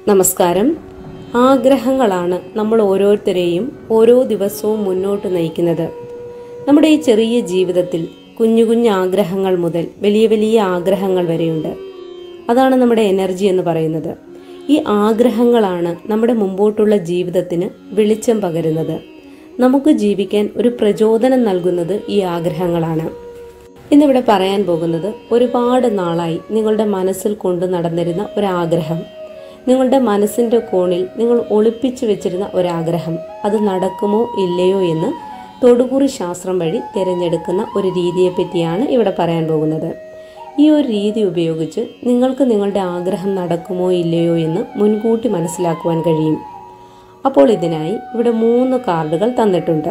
നമസ്കാരം ആഗ്രഹങ്ങളാണ് നമ്മൾ ഓരോരുത്തരെയും ഓരോ ദിവസവും മുന്നോട്ട് നയിക്കുന്നത് നമ്മുടെ ഈ ചെറിയ ജീവിതത്തിൽ കുഞ്ഞു കുഞ്ഞു ആഗ്രഹങ്ങൾ മുതൽ വലിയ വലിയ ആഗ്രഹങ്ങൾ വരെയുണ്ട് അതാണ് നമ്മുടെ എനർജി എന്ന് പറയുന്നത് ഈ ആഗ്രഹങ്ങളാണ് നമ്മുടെ മുമ്പോട്ടുള്ള ജീവിതത്തിന് വെളിച്ചം പകരുന്നത് നമുക്ക് ജീവിക്കാൻ ഒരു പ്രചോദനം നൽകുന്നത് ഈ ആഗ്രഹങ്ങളാണ് ഇന്നിവിടെ പറയാൻ പോകുന്നത് ഒരുപാട് നാളായി നിങ്ങളുടെ മനസ്സിൽ കൊണ്ടു നടന്നിരുന്ന ഒരാഗ്രഹം നിങ്ങളുടെ മനസ്സിന്റെ കോണിൽ നിങ്ങൾ ഒളിപ്പിച്ചു വെച്ചിരുന്ന ഒരാഗ്രഹം അത് നടക്കുമോ ഇല്ലയോ എന്ന് തൊടുകുറി ശാസ്ത്രം വഴി തിരഞ്ഞെടുക്കുന്ന ഒരു രീതിയെ പറ്റിയാണ് ഇവിടെ പറയാൻ പോകുന്നത് ഈ ഒരു രീതി ഉപയോഗിച്ച് നിങ്ങൾക്ക് നിങ്ങളുടെ ആഗ്രഹം നടക്കുമോ ഇല്ലയോ എന്ന് മുൻകൂട്ടി മനസ്സിലാക്കുവാൻ കഴിയും അപ്പോൾ ഇതിനായി ഇവിടെ മൂന്ന് കാർഡുകൾ തന്നിട്ടുണ്ട്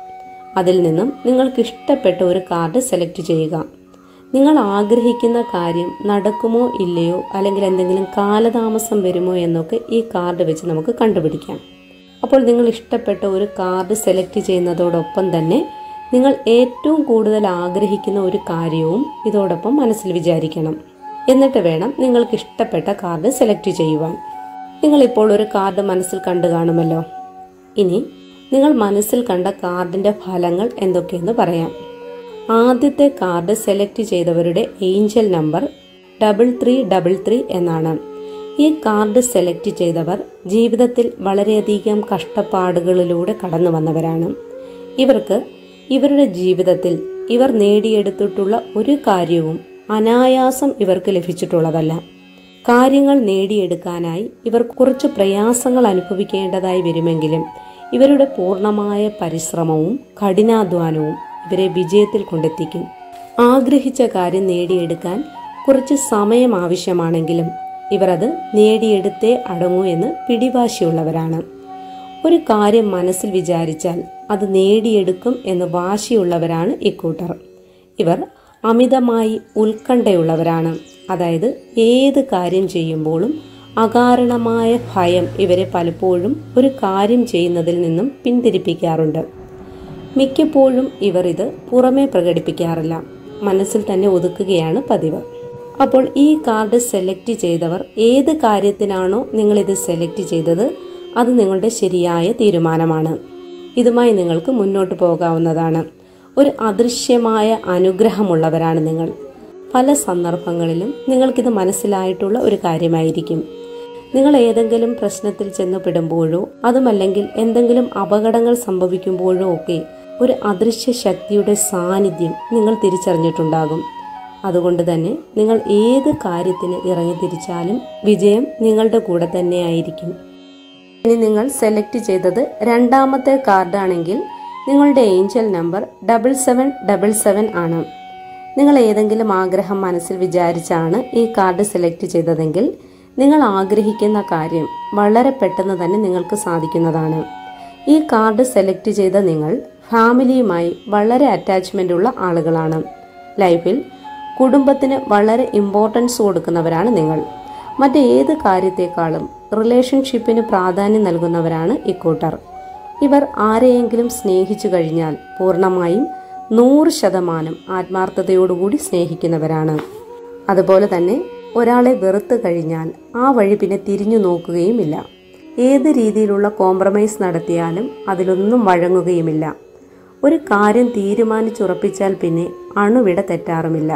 അതിൽ നിന്നും നിങ്ങൾക്ക് ഇഷ്ടപ്പെട്ട ഒരു കാർഡ് സെലക്ട് ചെയ്യുക നിങ്ങൾ ആഗ്രഹിക്കുന്ന കാര്യം നടക്കുമോ ഇല്ലയോ അല്ലെങ്കിൽ എന്തെങ്കിലും കാലതാമസം വരുമോ എന്നൊക്കെ ഈ കാർഡ് വെച്ച് നമുക്ക് കണ്ടുപിടിക്കാം അപ്പോൾ നിങ്ങൾ ഇഷ്ടപ്പെട്ട ഒരു കാർഡ് സെലക്ട് ചെയ്യുന്നതോടൊപ്പം തന്നെ നിങ്ങൾ ഏറ്റവും കൂടുതൽ ആഗ്രഹിക്കുന്ന ഒരു കാര്യവും ഇതോടൊപ്പം മനസ്സിൽ വിചാരിക്കണം എന്നിട്ട് വേണം നിങ്ങൾക്ക് ഇഷ്ടപ്പെട്ട കാർഡ് സെലക്ട് ചെയ്യുവാൻ നിങ്ങൾ ഇപ്പോൾ ഒരു കാർഡ് മനസ്സിൽ കണ്ടു കാണുമല്ലോ ഇനി നിങ്ങൾ മനസ്സിൽ കണ്ട കാർഡിന്റെ ഫലങ്ങൾ എന്തൊക്കെയെന്ന് പറയാം ആദ്യത്തെ കാർഡ് സെലക്ട് ചെയ്തവരുടെ angel number double three double three എന്നാണ് ഈ കാർഡ് സെലക്ട് ചെയ്തവർ ജീവിതത്തിൽ വളരെയധികം കഷ്ടപ്പാടുകളിലൂടെ കടന്നു വന്നവരാണ് ഇവർക്ക് ഇവരുടെ ജീവിതത്തിൽ ഇവർ നേടിയെടുത്തിട്ടുള്ള ഒരു കാര്യവും അനായാസം ഇവർക്ക് ലഭിച്ചിട്ടുള്ളതല്ല കാര്യങ്ങൾ നേടിയെടുക്കാനായി ഇവർ കുറച്ച് പ്രയാസങ്ങൾ അനുഭവിക്കേണ്ടതായി വരുമെങ്കിലും ഇവരുടെ പൂർണ്ണമായ പരിശ്രമവും കഠിനാധ്വാനവും ഇവരെ വിജയത്തിൽ കൊണ്ടെത്തിക്കും ആഗ്രഹിച്ച കാര്യം നേടിയെടുക്കാൻ കുറച്ച് സമയം ആവശ്യമാണെങ്കിലും ഇവർ അത് നേടിയെടുത്തേ അടങ്ങൂ എന്ന് പിടിവാശിയുള്ളവരാണ് ഒരു കാര്യം മനസ്സിൽ വിചാരിച്ചാൽ അത് നേടിയെടുക്കും എന്ന് വാശിയുള്ളവരാണ് ഇക്കൂട്ടർ ഇവർ അമിതമായി ഉത്കണ്ഠയുള്ളവരാണ് അതായത് ഏത് കാര്യം ചെയ്യുമ്പോഴും അകാരണമായ ഭയം ഇവരെ പലപ്പോഴും ഒരു കാര്യം ചെയ്യുന്നതിൽ നിന്നും പിന്തിരിപ്പിക്കാറുണ്ട് മിക്കപ്പോഴും ഇവർ ഇത് പുറമേ പ്രകടിപ്പിക്കാറില്ല മനസ്സിൽ തന്നെ ഒതുക്കുകയാണ് പതിവ് അപ്പോൾ ഈ കാർഡ് സെലക്ട് ചെയ്തവർ ഏത് കാര്യത്തിനാണോ നിങ്ങൾ ഇത് സെലക്ട് ചെയ്തത് അത് നിങ്ങളുടെ ശരിയായ തീരുമാനമാണ് ഇതുമായി നിങ്ങൾക്ക് മുന്നോട്ട് പോകാവുന്നതാണ് ഒരു അദൃശ്യമായ അനുഗ്രഹമുള്ളവരാണ് നിങ്ങൾ പല സന്ദർഭങ്ങളിലും നിങ്ങൾക്കിത് മനസ്സിലായിട്ടുള്ള ഒരു കാര്യമായിരിക്കും നിങ്ങൾ ഏതെങ്കിലും പ്രശ്നത്തിൽ ചെന്ന് പെടുമ്പോഴോ അതുമല്ലെങ്കിൽ എന്തെങ്കിലും അപകടങ്ങൾ സംഭവിക്കുമ്പോഴോ ഒക്കെ ഒരു അദൃശ്യ ശക്തിയുടെ സാന്നിധ്യം നിങ്ങൾ തിരിച്ചറിഞ്ഞിട്ടുണ്ടാകും അതുകൊണ്ട് തന്നെ നിങ്ങൾ ഏത് കാര്യത്തിന് ഇറങ്ങി തിരിച്ചാലും വിജയം നിങ്ങളുടെ കൂടെ തന്നെയായിരിക്കും ഇനി നിങ്ങൾ സെലക്ട് ചെയ്തത് രണ്ടാമത്തെ കാർഡാണെങ്കിൽ നിങ്ങളുടെ angel number double seven double seven ആണ് നിങ്ങൾ ഏതെങ്കിലും ആഗ്രഹം മനസ്സിൽ വിചാരിച്ചാണ് ഈ കാർഡ് സെലക്ട് ചെയ്തതെങ്കിൽ നിങ്ങൾ ആഗ്രഹിക്കുന്ന കാര്യം വളരെ പെട്ടെന്ന് തന്നെ നിങ്ങൾക്ക് സാധിക്കുന്നതാണ് ഈ കാർഡ് സെലക്ട് ചെയ്ത നിങ്ങൾ ഫാമിലിയുമായി വളരെ അറ്റാച്ച്മെന്റ് ഉള്ള ആളുകളാണ് ലൈഫിൽ കുടുംബത്തിന് വളരെ ഇമ്പോർട്ടൻസ് കൊടുക്കുന്നവരാണ് നിങ്ങൾ മറ്റേത് കാര്യത്തെക്കാളും റിലേഷൻഷിപ്പിന് പ്രാധാന്യം നൽകുന്നവരാണ് ഇക്കൂട്ടർ ഇവർ ആരെയെങ്കിലും സ്നേഹിച്ചു കഴിഞ്ഞാൽ പൂർണ്ണമായും നൂറ് ശതമാനം ആത്മാർത്ഥതയോടുകൂടി സ്നേഹിക്കുന്നവരാണ് അതുപോലെ തന്നെ ഒരാളെ വെറുത്തു കഴിഞ്ഞാൽ ആ വഴി പിന്നെ തിരിഞ്ഞു നോക്കുകയുമില്ല ഏത് രീതിയിലുള്ള കോംപ്രമൈസ് നടത്തിയാലും അതിലൊന്നും വഴങ്ങുകയുമില്ല ഒരു കാര്യം തീരുമാനിച്ചുറപ്പിച്ചാൽ പിന്നെ അണുവിട തെറ്റാറുമില്ല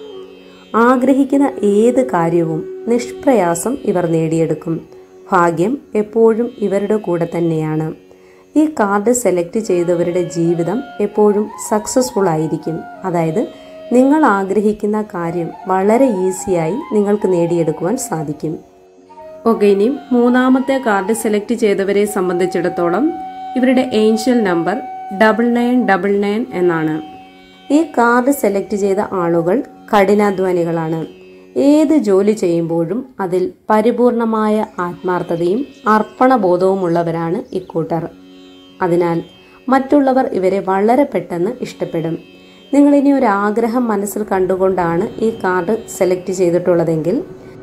ആഗ്രഹിക്കുന്ന ഏത് കാര്യവും നിഷ്പ്രയാസം ഇവർ നേടിയെടുക്കും ഭാഗ്യം എപ്പോഴും ഇവരുടെ കൂടെ തന്നെയാണ് ഈ കാർഡ് സെലക്ട് ചെയ്തവരുടെ ജീവിതം എപ്പോഴും സക്സസ്ഫുൾ ആയിരിക്കും അതായത് നിങ്ങൾ ആഗ്രഹിക്കുന്ന കാര്യം വളരെ ഈസിയായി നിങ്ങൾക്ക് നേടിയെടുക്കുവാൻ സാധിക്കും ഓക്കെ ഇനി മൂന്നാമത്തെ കാർഡ് സെലക്ട് ചെയ്തവരെ സംബന്ധിച്ചിടത്തോളം ഇവരുടെ angel number double nine double nine എന്നാണ് ഈ കാർഡ് സെലക്ട് ചെയ്ത ആളുകൾ കഠിനാധ്വാനികളാണ് ഏത് ജോലി ചെയ്യുമ്പോഴും അതിൽ പരിപൂർണമായ ആത്മാർത്ഥതയും അർപ്പണബോധവുമുള്ളവരാണ് ഇക്കൂട്ടർ അതിനാൽ മറ്റുള്ളവർ ഇവരെ വളരെ പെട്ടെന്ന് ഇഷ്ടപ്പെടും നിങ്ങൾ ഇനി ഒരു ആഗ്രഹം മനസ്സിൽ കണ്ടുകൊണ്ടാണ് ഈ കാർഡ് സെലക്ട് ചെയ്തിട്ടുള്ളതെങ്കിൽ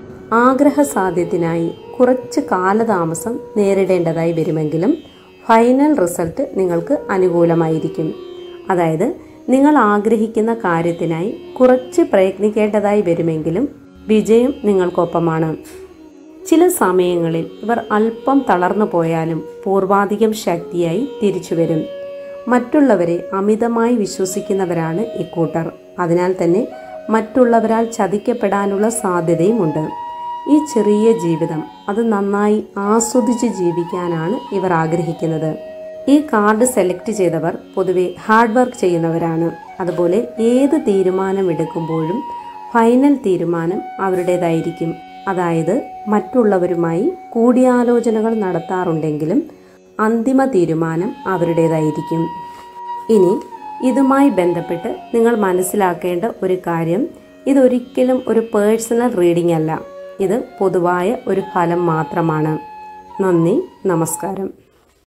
ആഗ്രഹ സാധ്യത്തിനായി കുറച്ച് കാലതാമസം നേരിടേണ്ടതായി വരുമെങ്കിലും ഫൈനൽ റിസൾട്ട് നിങ്ങൾക്ക് അനുകൂലമായിരിക്കും അതായത് നിങ്ങൾ ആഗ്രഹിക്കുന്ന കാര്യത്തിനായി കുറച്ച് പ്രയത്നിക്കേണ്ടതായി വരുമെങ്കിലും വിജയം നിങ്ങൾക്കൊപ്പമാണ് ചില സമയങ്ങളിൽ ഇവർ അല്പം തളർന്നു പോയാലും പൂർവാധികം ശക്തിയായി തിരിച്ചു വരും മറ്റുള്ളവരെ അമിതമായി വിശ്വസിക്കുന്നവരാണ് ഇക്കൂട്ടർ അതിനാൽ തന്നെ മറ്റുള്ളവരാൽ ചതിക്കപ്പെടാനുള്ള സാധ്യതയുമുണ്ട് ഈ ചെറിയ ജീവിതം അത് നന്നായി ആസ്വദിച്ച് ജീവിക്കാനാണ് ഇവർ ആഗ്രഹിക്കുന്നത് ഈ കാർഡ് സെലക്ട് ചെയ്തവർ പൊതുവെ ഹാർഡ് വർക്ക് ചെയ്യുന്നവരാണ് അതുപോലെ ഏത് തീരുമാനം എടുക്കുമ്പോഴും ഫൈനൽ തീരുമാനം അവരുടേതായിരിക്കും അതായത് മറ്റുള്ളവരുമായി കൂടിയാലോചനകൾ നടത്താറുണ്ടെങ്കിലും അന്തിമ തീരുമാനം അവരുടേതായിരിക്കും ഇനി ഇതുമായി ബന്ധപ്പെട്ട് നിങ്ങൾ മനസ്സിലാക്കേണ്ട ഒരു കാര്യം ഇതൊരിക്കലും ഒരു പേഴ്സണൽ റീഡിംഗ് അല്ല ഇത് പൊതുവായ ഒരു ഫലം മാത്രമാണ് നന്ദി നമസ്കാരം